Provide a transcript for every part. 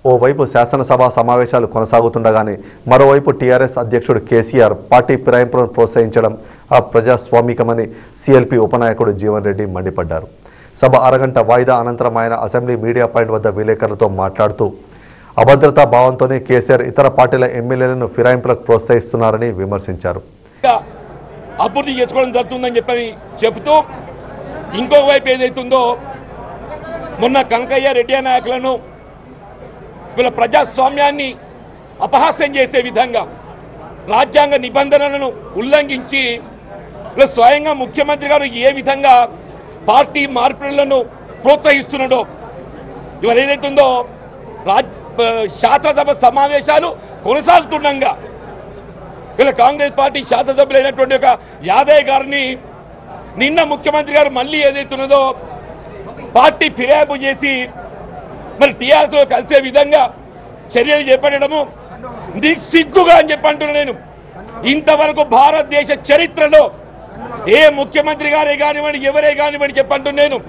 ఓవైపు శాసనసభ సమావేశాలు కొనసాగుతుండగానే మరోవైపు టీఆర్ఎస్ అధ్యక్షుడు కేసీఆర్ పార్టీ ఫిరాయింపులను ప్రోత్సహించడం ఆ ప్రజాస్వామికమని సీఎల్పీ ఉపనాయకుడు జీవన్ రెడ్డి మండిపడ్డారు సభ అరగంట వాయిదా అనంతరం ఆయన అసెంబ్లీ మీడియా పాయింట్ వద్ద విలేకరులతో మాట్లాడుతూ అభద్రతా భావంతోనే కేసీఆర్ ఇతర పార్టీల ఎమ్మెల్యేలను ఫిరాయింపులకు ప్రోత్సహిస్తున్నారని విమర్శించారు ఇంకా అభివృద్ధి చేసుకోవడం జరుగుతుందని చెప్పని చెబుతూ ఇంకొక వైపు ఏదైతుందో మొన్న కనకయ్య రెడ్డి నాయకులను వీళ్ళ ప్రజాస్వామ్యాన్ని అపహాస్యం చేసే విధంగా రాజ్యాంగ నిబంధనలను ఉల్లంఘించి వీళ్ళ స్వయంగా ముఖ్యమంత్రి గారు ఏ విధంగా పార్టీ మార్పులను ప్రోత్సహిస్తున్నాడో ఇవాళ ఏదైతుందో రాజ్ శాసనసభ సమావేశాలు కొనసాగుతుండగా వీళ్ళ కాంగ్రెస్ పార్టీ శాసనసభ్యులైనటువంటి ఒక యాదయ్య గారిని నిన్న ముఖ్యమంత్రి గారు మళ్ళీ ఏదైతున్నదో పార్టీ ఫిర్యాదు చేసి మరి టీఆర్ఎస్లో కలిసే విధంగా చర్యలు చేపట్టడము నిస్సిగ్గుగా అని చెప్పి అంటున్నా నేను ఇంతవరకు భారతదేశ చరిత్రలో ఏ ముఖ్యమంత్రి గారే కానివ్వండి ఎవరే కానివ్వండి చెప్పంటు నేను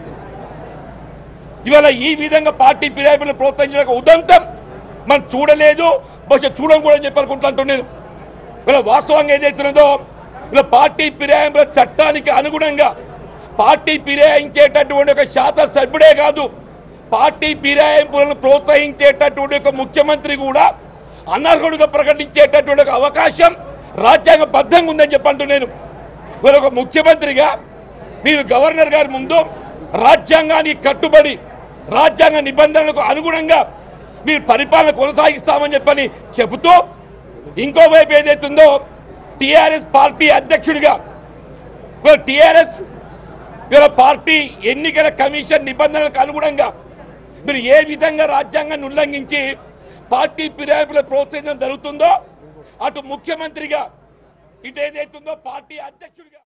ఇవాళ ఈ విధంగా పార్టీ ఫిర్యాదులను ప్రోత్సహించడానికి ఉదంతం మనం చూడలేదు బహుశా చూడడం కూడా చెప్పాలనుకుంటున్నాను నేను ఇలా వాస్తవంగా ఏదైతున్నదో ఇలా పార్టీ ఫిరాయింపుల చట్టానికి అనుగుణంగా పార్టీ ఫిరాయించేటటువంటి ఒక శాసన సభ్యుడే కాదు పార్టీ ఫిరాయింపులను ప్రోత్సహించేటటువంటి ఒక ముఖ్యమంత్రి కూడా అనర్హుడుగా ప్రకటించేటటువంటి ఒక అవకాశం రాజ్యాంగ బద్ధంగా ఉందని చెప్పంటూ నేను మీరు ఒక ముఖ్యమంత్రిగా మీరు గవర్నర్ గారి ముందు రాజ్యాంగానికి కట్టుబడి రాజ్యాంగ నిబంధనలకు అనుగుణంగా మీరు పరిపాలన కొనసాగిస్తామని చెప్పని చెబుతూ ఇంకోవైపు ఏదైతుందో టిఆర్ఎస్ పార్టీ అధ్యక్షుడిగా టిఆర్ఎస్ వీళ్ళ పార్టీ ఎన్నికల కమిషన్ నిబంధనలకు అనుగుణంగా మీరు ఏ విధంగా రాజ్యాంగాన్ని ఉల్లంఘించి పార్టీ ఫిరాయింపులు ప్రోత్సహించడం జరుగుతుందో అటు ముఖ్యమంత్రిగా ఇటు ఏదైతుందో పార్టీ అధ్యక్షుడిగా